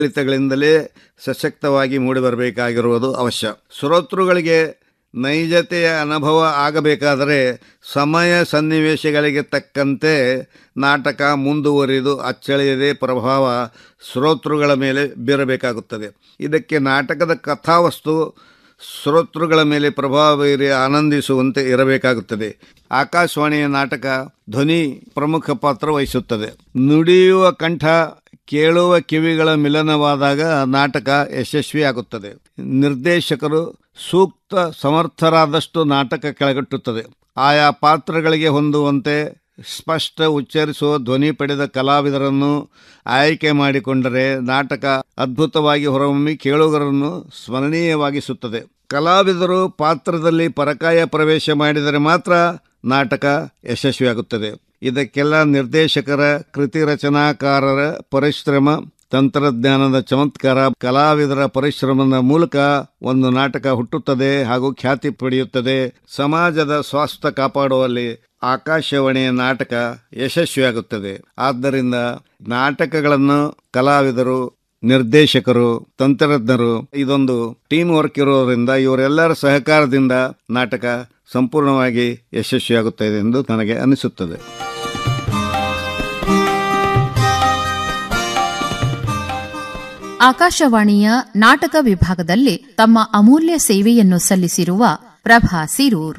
ಆಡಳಿತಗಳಿಂದಲೇ ಸಶಕ್ತವಾಗಿ ಮೂಡಿಬರಬೇಕಾಗಿರುವುದು ಅವಶ್ಯ ಶ್ರೋತೃಗಳಿಗೆ ನೈಜತೆಯ ಅನುಭವ ಆಗಬೇಕಾದರೆ ಸಮಯ ಸನ್ನಿವೇಶಗಳಿಗೆ ತಕ್ಕಂತೆ ನಾಟಕ ಮುಂದುವರಿದು ಅಚ್ಚಳಿಯದೆ ಪ್ರಭಾವ ಶ್ರೋತೃಗಳ ಮೇಲೆ ಬೀರಬೇಕಾಗುತ್ತದೆ ಇದಕ್ಕೆ ನಾಟಕದ ಕಥಾವಸ್ತು ಶ್ರೋತೃಗಳ ಮೇಲೆ ಪ್ರಭಾವ ಬೀರಿ ಆನಂದಿಸುವಂತೆ ಇರಬೇಕಾಗುತ್ತದೆ ಆಕಾಶವಾಣಿಯ ನಾಟಕ ಧ್ವನಿ ಪ್ರಮುಖ ಪಾತ್ರ ವಹಿಸುತ್ತದೆ ನುಡಿಯುವ ಕಂಠ ಕೇಳುವ ಕಿವಿಗಳ ಮಿಲನವಾದಾಗ ನಾಟಕ ಯಶಸ್ವಿಯಾಗುತ್ತದೆ ನಿರ್ದೇಶಕರು ಸೂಕ್ತ ಸಮರ್ಥರಾದಷ್ಟು ನಾಟಕ ಕೆಳಗಟ್ಟುತ್ತದೆ ಆಯಾ ಪಾತ್ರಗಳಿಗೆ ಹೊಂದುವಂತೆ ಸ್ಪಷ್ಟ ಉಚ್ಚರಿಸುವ ಧ್ವನಿ ಪಡೆದ ಕಲಾವಿದರನ್ನು ಆಯ್ಕೆ ಮಾಡಿಕೊಂಡರೆ ನಾಟಕ ಅದ್ಭುತವಾಗಿ ಹೊರಹೊಮ್ಮಿ ಕೇಳುಗರನ್ನು ಸ್ಮರಣೀಯವಾಗಿಸುತ್ತದೆ ಕಲಾವಿದರು ಪಾತ್ರದಲ್ಲಿ ಪರಕಾಯ ಪ್ರವೇಶ ಮಾಡಿದರೆ ಮಾತ್ರ ನಾಟಕ ಯಶಸ್ವಿಯಾಗುತ್ತದೆ ಇದಕ್ಕೆಲ್ಲ ನಿರ್ದೇಶಕರ ಕೃತಿ ರಚನಾಕಾರರ ಪರಿಶ್ರಮ ತಂತ್ರಜ್ಞಾನದ ಚಮತ್ಕಾರ ಕಲಾವಿದರ ಪರಿಶ್ರಮದ ಮೂಲಕ ಒಂದು ನಾಟಕ ಹುಟ್ಟುತ್ತದೆ ಹಾಗೂ ಖ್ಯಾತಿ ಪಡೆಯುತ್ತದೆ ಸಮಾಜದ ಸ್ವಾಸ್ಥ್ಯ ಕಾಪಾಡುವಲ್ಲಿ ಆಕಾಶವಾಣಿಯ ನಾಟಕ ಯಶಸ್ವಿಯಾಗುತ್ತದೆ ಆದ್ದರಿಂದ ನಾಟಕಗಳನ್ನು ಕಲಾವಿದರು ನಿರ್ದೇಶಕರು ತಂತ್ರಜ್ಞರು ಇದೊಂದು ಟೀಮ್ ವರ್ಕ್ ಇರೋದರಿಂದ ಇವರೆಲ್ಲರ ಸಹಕಾರದಿಂದ ನಾಟಕ ಸಂಪೂರ್ಣವಾಗಿ ಯಶಸ್ವಿಯಾಗುತ್ತದೆ ಎಂದು ನನಗೆ ಅನಿಸುತ್ತದೆ ಆಕಾಶವಾಣಿಯ ನಾಟಕ ವಿಭಾಗದಲ್ಲಿ ತಮ್ಮ ಅಮೂಲ್ಯ ಸೇವೆಯನ್ನು ಸಲ್ಲಿಸಿರುವ ಪ್ರಭಾ ಸಿರೂರ್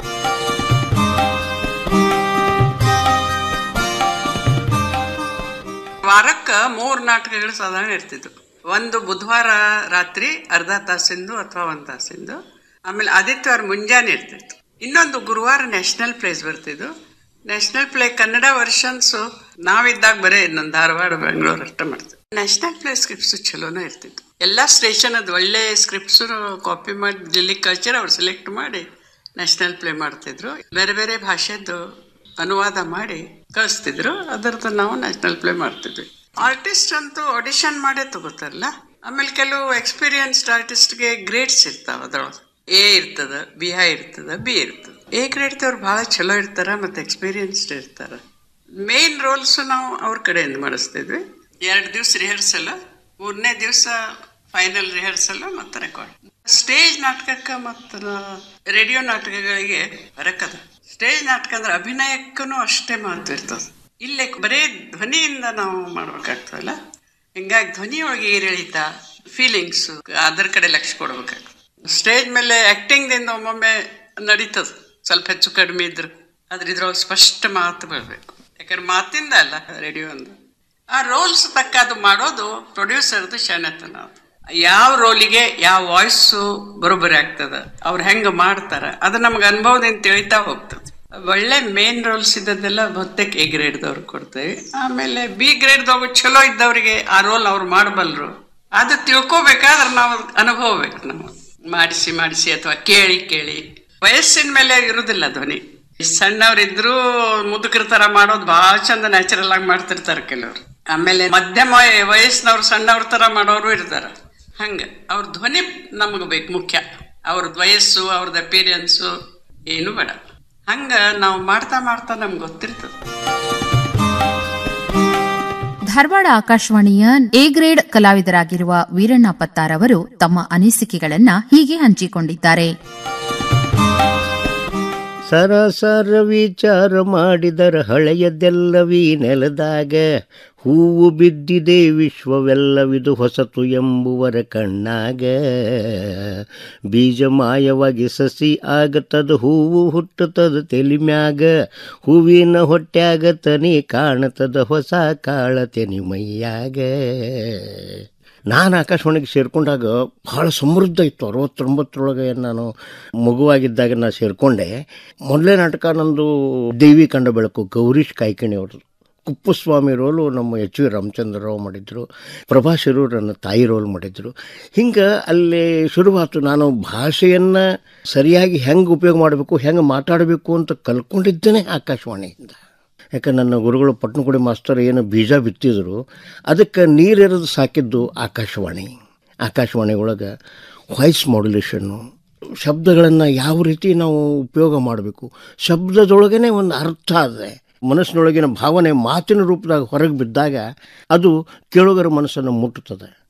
ವಾರಕ್ಕ ಮೂರು ನಾಟಕಗಳು ಸಾಧಾರಣ ಇರ್ತಿದ್ವು ಒಂದು ಬುಧವಾರ ರಾತ್ರಿ ಅರ್ಧ ತಾಸಿಂದು ಅಥವಾ ಒಂದು ತಾಸಿಂದು ಆಮೇಲೆ ಆದಿತ್ಯವಾರ ಮುಂಜಾನೆ ಇರ್ತಿತ್ತು ಇನ್ನೊಂದು ಗುರುವಾರ ನ್ಯಾಷನಲ್ ಪ್ಲೇಸ್ ಬರ್ತಿದ್ದು ನ್ಯಾಷನಲ್ ಪ್ಲೇ ಕನ್ನಡ ವರ್ಷನ್ಸು ನಾವಿದ್ದಾಗ ಬರೀ ಇನ್ನೊಂದು ಧಾರವಾಡ ಬೆಂಗಳೂರು ಅಷ್ಟೇ ಮಾಡ್ತಿದ್ವಿ ನ್ಯಾಷನಲ್ ಪ್ಲೇ ಸ್ಕ್ರಿಪ್ಟ್ಸ್ ಚಲೋನೇ ಇರ್ತಿತ್ತು ಎಲ್ಲ ಸ್ಟೇಷನ್ ಅದು ಒಳ್ಳೆ ಸ್ಕ್ರಿಪ್ಟ್ಸ್ ಕಾಪಿ ಮಾಡಿ ದಿಲ್ಲಿ ಕಲ್ಚರ್ ಅವ್ರು ಸೆಲೆಕ್ಟ್ ಮಾಡಿ ನ್ಯಾಷನಲ್ ಪ್ಲೇ ಮಾಡ್ತಿದ್ರು ಬೇರೆ ಬೇರೆ ಭಾಷೆದ್ದು ಅನುವಾದ ಮಾಡಿ ಕಳಿಸ್ತಿದ್ರು ಅದರದ್ದು ನಾವು ನ್ಯಾಷನಲ್ ಪ್ಲೇ ಮಾಡ್ತಿದ್ವಿ ಆರ್ಟಿಸ್ಟ್ ಅಂತೂ ಆಡಿಷನ್ ಮಾಡೇ ತಗೋತಾರಲ್ಲ ಆಮೇಲೆ ಕೆಲವು ಎಕ್ಸ್ಪೀರಿಯನ್ಸ್ಡ್ ಆರ್ಟಿಸ್ಟ್ಗೆ ಗ್ರೇಡ್ಸ್ ಇರ್ತಾವ ಅದ್ರೊಳಗೆ ಎ ಇರ್ತದ ಬಿ ಹೈ ಇರ್ತದ ಬಿ ಇರ್ತದ ಎ ಗ್ರೇಡ್ದವ್ರು ಭಾಳ ಚಲೋ ಇರ್ತಾರ ಮತ್ತು ಎಕ್ಸ್ಪೀರಿಯನ್ಸ್ಡ್ ಇರ್ತಾರ ಮೇನ್ ರೋಲ್ಸ್ ನಾವು ಅವ್ರ ಕಡೆಯಿಂದ ಮಾಡಿಸ್ತಿದ್ವಿ ಎರಡು ದಿವಸ ರಿಹರ್ಸಲ್ ಮೂರನೇ ದಿವಸ ಫೈನಲ್ ರಿಹರ್ಸಲ್ ಮತ್ತು ರೆಕಾರ್ಡ್ ಸ್ಟೇಜ್ ನಾಟಕಕ್ಕೆ ಮತ್ತು ರೇಡಿಯೋ ನಾಟಕಗಳಿಗೆ ಬರಕದ ಸ್ಟೇಜ್ ನಾಟಕ ಅಂದ್ರೆ ಅಭಿನಯಕ್ಕೂ ಅಷ್ಟೇ ಮಹತ್ವ ಇರ್ತದೆ ಇಲ್ಲೇ ಬರೇ ಧ್ವನಿಯಿಂದ ನಾವು ಮಾಡ್ಬೇಕಾಗ್ತದಲ್ಲ ಹಿಂಗಾಗಿ ಧ್ವನಿಯೊಳಗೆ ಏರಿಳಿತ ಫೀಲಿಂಗ್ಸು ಅದ್ರ ಕಡೆ ಲಕ್ಷ್ಯ ಕೊಡ್ಬೇಕಾಗ್ತದೆ ಸ್ಟೇಜ್ ಮೇಲೆ ಆ್ಯಕ್ಟಿಂಗ್ದಿಂದ ಒಮ್ಮೊಮ್ಮೆ ನಡೀತದೆ ಸ್ವಲ್ಪ ಹೆಚ್ಚು ಕಡಿಮೆ ಇದ್ರು ಆದ್ರೆ ಇದ್ರೊಳಗೆ ಸ್ಪಷ್ಟ ಮಾತು ಬರಬೇಕು ಯಾಕಂದ್ರೆ ಮಾತಿಂದ ಅಲ್ಲ ರೇಡಿಯೋ ಅಂದ ಆ ರೋಲ್ಸ್ ತಕ್ಕ ಅದು ಮಾಡೋದು ಪ್ರೊಡ್ಯೂಸರ್ದು ಶಾಣತನ ಅದು ಯಾವ ರೋಲಿಗೆ ಯಾವ ವಾಯ್ಸು ಬರೋಬ್ಬರಿ ಆಗ್ತದ ಅವ್ರು ಹೆಂಗೆ ಮಾಡ್ತಾರ ಅದು ನಮ್ಗೆ ಅನುಭವದಿಂದ ತಿಳಿತಾ ಹೋಗ್ತದೆ ಒಳ್ಳೆ ಮೇನ್ ರೋಲ್ಸ್ ಇದ್ದದೆಲ್ಲ ಬಹುತೇಕ ಎ ಗ್ರೇಡ್ದವ್ರು ಕೊಡ್ತೇವೆ ಆಮೇಲೆ ಬಿ ಗ್ರೇಡ್ದವ್ರು ಚಲೋ ಇದ್ದವರಿಗೆ ಆ ರೋಲ್ ಅವ್ರು ಮಾಡಬಲ್ಲರು ಅದು ತಿಳ್ಕೊಬೇಕಾದ್ರೆ ನಾವು ಅನುಭವ ಬೇಕು ನಾವು ಮಾಡಿಸಿ ಮಾಡಿಸಿ ಅಥವಾ ಕೇಳಿ ಕೇಳಿ ವಯಸ್ಸಿನ ಮೇಲೆ ಇರುವುದಿಲ್ಲ ಧ್ವನಿ ಸಣ್ಣವ್ರಿದ್ರು ಮುದುಕರ ತರ ಮಾಡೋದು ಬಹಳ ಚಂದ ನ್ಯಾಚುರಲ್ ಆಗಿ ಮಾಡ್ತಿರ್ತಾರೆ ಕೆಲವರು ಆಮೇಲೆ ಮಧ್ಯಮ ವಯಸ್ಸಿನವ್ರು ಸಣ್ಣವ್ರ ತರ ಮಾಡೋರು ಇರ್ತಾರ ಹಂಗ ಅವ್ರ ಧ್ವನಿ ನಮಗೆ ಬೇಕು ಮುಖ್ಯ ಅವ್ರದ್ದು ವಯಸ್ಸು ಅವ್ರದ್ದು ಅಪೀರಿಯನ್ಸು ಏನು ಬೇಡ ಹಂಗ ನಾವು ಮಾಡ್ತಾ ಮಾಡ್ತಾ ನಮ್ಗೆ ಗೊತ್ತಿರ್ತದೆ ಧಾರವಾಡ ಆಕಾಶವಾಣಿಯ ಎ ಗ್ರೇಡ್ ಕಲಾವಿದರಾಗಿರುವ ವೀರಣ್ಣ ಪತ್ತಾರ್ ಅವರು ತಮ್ಮ ಅನಿಸಿಕೆಗಳನ್ನ ಹೀಗೆ ಹಂಚಿಕೊಂಡಿದ್ದಾರೆ ಸರಸರ ವಿಚಾರ ಮಾಡಿದರ ಹಳೆಯದೆಲ್ಲವೀ ನೆಲದಾಗ ಹೂವು ಬಿದ್ದಿದೆ ವಿಶ್ವವೆಲ್ಲವಿದು ಹೊಸತು ಎಂಬುವರ ಕಣ್ಣಾಗ ಬೀಜ ಮಾಯವಾಗಿ ಸಸಿ ಆಗತದ ಹೂವು ಹುಟ್ಟುತ್ತದ ತೆಲಿಮ್ಯಾಗ ಹೂವಿನ ಹೊಟ್ಯಾಗ ತನಿ ಕಾಣತದ ಹೊಸ ಕಾಳ ತೆನಿ ಮೈಯಾಗ ನಾನು ಆಕಾಶವಾಣಿಗೆ ಸೇರ್ಕೊಂಡಾಗ ಭಾಳ ಸಮೃದ್ಧ ಇತ್ತು ಅರವತ್ತೊಂಬತ್ತರೊಳಗೆ ನಾನು ಮಗುವಾಗಿದ್ದಾಗ ನಾನು ಸೇರಿಕೊಂಡೆ ಮೊದಲೇ ನಾಟಕ ನಂದು ದೇವಿ ಕಂಡ ಬೆಳಕು ಗೌರೀಶ್ ಕಾಯ್ಕಿಣಿ ಅವ್ರದ್ದು ಕುಪ್ಪಸ್ವಾಮಿ ರೋಲು ನಮ್ಮ ಎಚ್ ವಿ ರಾಮಚಂದ್ರರಾವ್ ಮಾಡಿದರು ಪ್ರಭಾ ಶಿರೂರ್ ನನ್ನ ತಾಯಿ ರೋಲ್ ಮಾಡಿದರು ಹಿಂಗೆ ಅಲ್ಲಿ ಶುರುವಾತು ನಾನು ಭಾಷೆಯನ್ನು ಸರಿಯಾಗಿ ಹೆಂಗೆ ಉಪಯೋಗ ಮಾಡಬೇಕು ಹೆಂಗೆ ಮಾತಾಡಬೇಕು ಅಂತ ಕಲ್ತ್ಕೊಂಡಿದ್ದೇನೆ ಆಕಾಶವಾಣಿಯಿಂದ ಯಾಕೆ ನನ್ನ ಗುರುಗಳು ಪಟ್ನಗುಡಿ ಮಾಸ್ತರ್ ಏನು ಬೀಜ ಬಿತ್ತಿದ್ರು ಅದಕ್ಕೆ ನೀರೆರೆದು ಸಾಕಿದ್ದು ಆಕಾಶವಾಣಿ ಆಕಾಶವಾಣಿ ಒಳಗೆ ವಾಯ್ಸ್ ಮಾಡ್ಯುಲೇಷನ್ನು ಶಬ್ದಗಳನ್ನು ಯಾವ ರೀತಿ ನಾವು ಉಪಯೋಗ ಮಾಡಬೇಕು ಶಬ್ದದೊಳಗೇ ಒಂದು ಅರ್ಥ ಇದೆ ಮನಸ್ಸಿನೊಳಗಿನ ಭಾವನೆ ಮಾತಿನ ರೂಪದಾಗ ಹೊರಗೆ ಬಿದ್ದಾಗ ಅದು ಕೇಳುಗರ ಮನಸ್ಸನ್ನು ಮುಟ್ಟುತ್ತದೆ